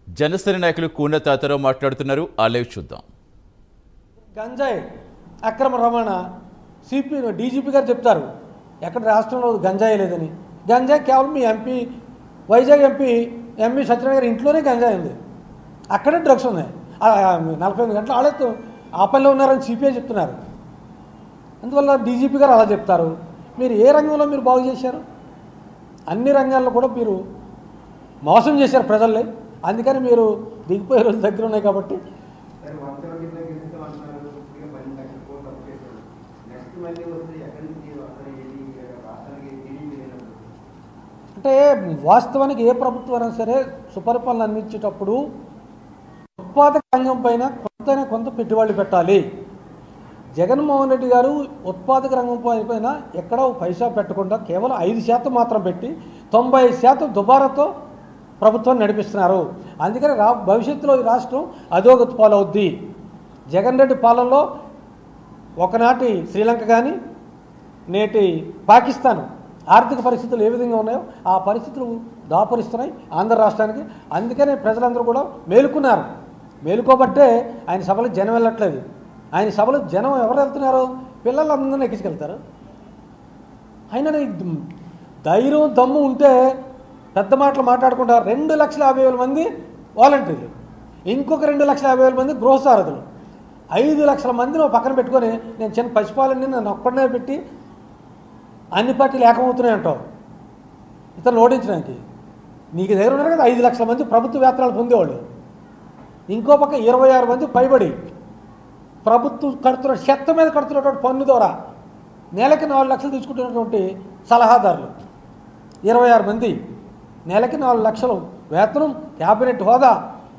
జనసేన నాయకులు కూన తాతారావు మాట్లాడుతున్నారు ఆ లైవ్ చూద్దాం గంజాయి అక్రమ రవాణా సిపి డీజీపీ గారు చెప్తారు ఎక్కడ రాష్ట్రంలో గంజాయి లేదని గంజాయి కేవలం మీ MP Vizag MP MP Satyanarayana గారి ఇంట్లోనే గంజాయి ఉంది అక్కడే డ్రగ్స్ ఉన్నాయి ఆ, ఆ, నలభై ఎనిమిది గంటలు ఆడేస్తూ ఆ పనిలో ఉన్నారని సిపిఐ చెప్తున్నారు అందువల్ల డీజీపీ గారు అలా చెప్తారు మీరు ఏ రంగంలో మీరు బాగు చేశారు అన్ని రంగాల్లో కూడా మీరు మోసం చేశారు ప్రజల్ని అందుకని మీరు దిగిపోయే రోజులు దగ్గర ఉన్నాయి కాబట్టి సరే వందల కింద గెలుస్తాం అంటున్నారు ఇక పది లక్షల కోట్లు అప్పు చేశారు నెక్స్ట్ మళ్ళీ వస్తే ఎక్కడి నుంచి వస్తారు ఏది రాష్ట్రానికి టీడీపీ లేనప్పుడు అంటే వాస్తవానికి ఏ ప్రభుత్వం అయినా సరే సుపరిపాలన అందించేటప్పుడు ఉత్పాదక రంగం పైన కొంతైనా కొంత పెట్టుబడి పెట్టాలి జగన్మోహన్ రెడ్డి గారు ఉత్పాదక రంగం పై- పైన ఎక్కడ ఒక పైసా పెట్టకుండా కేవలం ఐదు శాతం మాత్రం పెట్టి తొంభై శాతం దుబారాతో ప్రభుత్వాన్ని నడిపిస్తున్నారు అందుకని రా భవిష్యత్తులో ఈ రాష్ట్రం అధోగతి పాలవుద్ది జగన్ రెడ్డి పాలనలో ఒకనాటి శ్రీలంక కానీ నేటి పాకిస్తాన్ ఆర్థిక పరిస్థితులు ఏ విధంగా ఉన్నాయో ఆ పరిస్థితులు దాపరిస్తున్నాయి ఆంధ్ర రాష్ట్రానికి అందుకనే ప్రజలందరూ కూడా మేలుకున్నారు మేలుకోబట్టే ఆయన సభలకు జనం వెళ్ళట్లేదు ఆయన సభలు జనం ఎవరు వెళ్తున్నారు పిల్లలందరినీ ఎక్కించుకెళ్తారు ఆయన ధైర్యం దమ్ము ఉంటే పెద్ద మాటలు మాట్లాడకుండా రెండు లక్షల యాభై వేల మంది వాలంటీర్లు ఇంకొక రెండు లక్షల యాభై వేల మంది గృహసారథులు ఐదు లక్షల మందిని ఒక పక్కన పెట్టుకొని నేను చిన్న పసిపాలని నన్ను ఒక్కడనే పెట్టి అన్ని పార్టీలు ఏకమవుతున్నాయి అంటావు ఇతను ఓడించడానికి నీకు దగ్గర ఉన్నారు కదా ఐదు లక్షల మంది ప్రభుత్వ వేతనాలు పొందేవాళ్ళు ఇంకో పక్క ఇరవై ఆరు మంది పైబడి ప్రభుత్వం కడుతున్న చెత్త మీద కడుతున్నటువంటి పన్ను ద్వారా నెలకి నాలుగు లక్షలు తీసుకుంటున్నటువంటి సలహాదారులు ఇరవై ఆరు మంది నెలకి నాలుగు లక్షలు వేతనం క్యాబినెట్ హోదా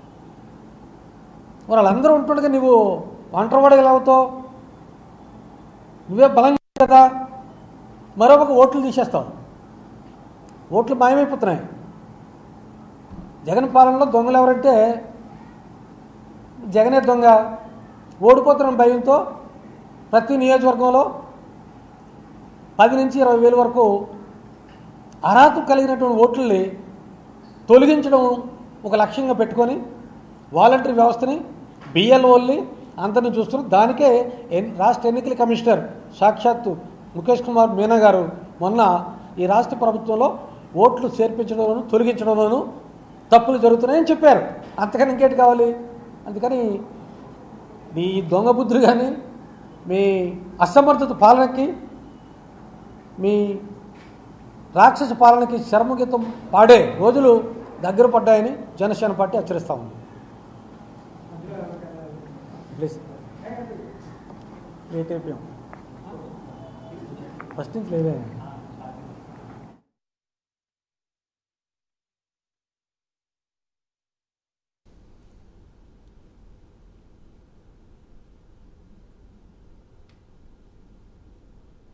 మరి వాళ్ళందరూ ఉంటుండగా నువ్వు ఒంటరివాడు ఎలా అవుతావు నువ్వే బలంగా ఉన్నావు కదా మరొక ఓట్లు తీసేస్తావు ఓట్లు మాయమైపోతున్నాయి జగన్ పాలనలో దొంగలు ఎవరంటే జగనే దొంగ ఓడిపోతున్న భయంతో ప్రతి నియోజకవర్గంలో పది నుంచి ఇరవై వేల వరకు అర్హత కలిగినటువంటి ఓట్లని తొలగించడం ఒక లక్ష్యంగా పెట్టుకొని వాలంటరీ వ్యవస్థని బిఎల్ఓల్ని అందరిని చూస్తున్నారు దానికే ఎన్- రాష్ట్ర ఎన్నికల కమిషనర్ సాక్షాత్తు ముఖేష్ కుమార్ మీనా గారు మొన్న ఈ రాష్ట్ర ప్రభుత్వంలో ఓట్లు చేర్పించడంలోను తొలగించడంలోను తప్పులు జరుగుతున్నాయని చెప్పారు అంతకని ఇంకేటి కావాలి అందుకని మీ దొంగ బుద్ధులు కానీ మీ అసమర్థత పాలనకి మీ రాక్షస పాలనకి శర్మగీతం పాడే రోజులు దగ్గర పడ్డాయని జనసేన పార్టీ హెచ్చరిస్తా ఉంది ప్లీజ్ లేట్ అయిపోయాం ఫస్ట్ నుంచి లేదే